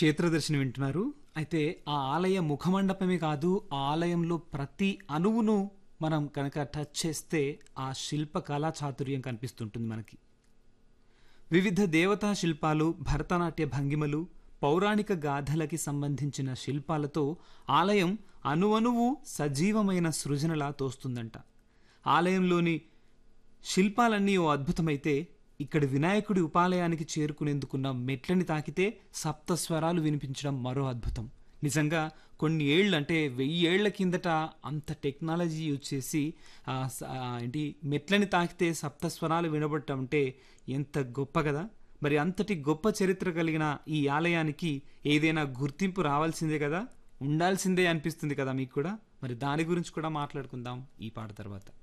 క్షేత్రదర్శిని వింటున్నారు అయితే ఆ ఆలయ ముఖమండపమే కాదు ఆ ఆలయంలో ప్రతి అణువును మనం కనుక టచ్ చేస్తే ఆ శిల్ప కళా చాతుర్యం కనిపిస్తుంటుంది మనకి వివిధ దేవతా శిల్పాలు భరతనాట్య భంగిమలు పౌరాణిక గాథలకి సంబంధించిన శిల్పాలతో ఆలయం అణువణువు సజీవమైన సృజనలా తోస్తుందంట ఆలయంలోని శిల్పాలన్నీ ఓ అద్భుతమైతే ఇక్కడ వినాయకుడి ఉపాలయానికి చేరుకునేందుకున్న మెట్లని తాకితే సప్త స్వరాలు వినిపించడం మరో అద్భుతం నిజంగా కొన్ని ఏళ్ళు అంటే వెయ్యి ఏళ్ల కిందట అంత టెక్నాలజీ యూజ్ చేసి ఆ స- ఆ ఏంటి మెట్లని తాకితే సప్త స్వరాలు వినబడటం అంటే ఎంత గొప్ప కదా మరి అంతటి గొప్ప చరిత్ర కలిగిన ఈ ఆలయానికి ఏదైనా గుర్తింపు రావాల్సిందే కదా ఉండాల్సిందే అనిపిస్తుంది కదా మీకు కూడా మరి దాని గురించి కూడా మాట్లాడుకుందాం ఈ పాట తర్వాత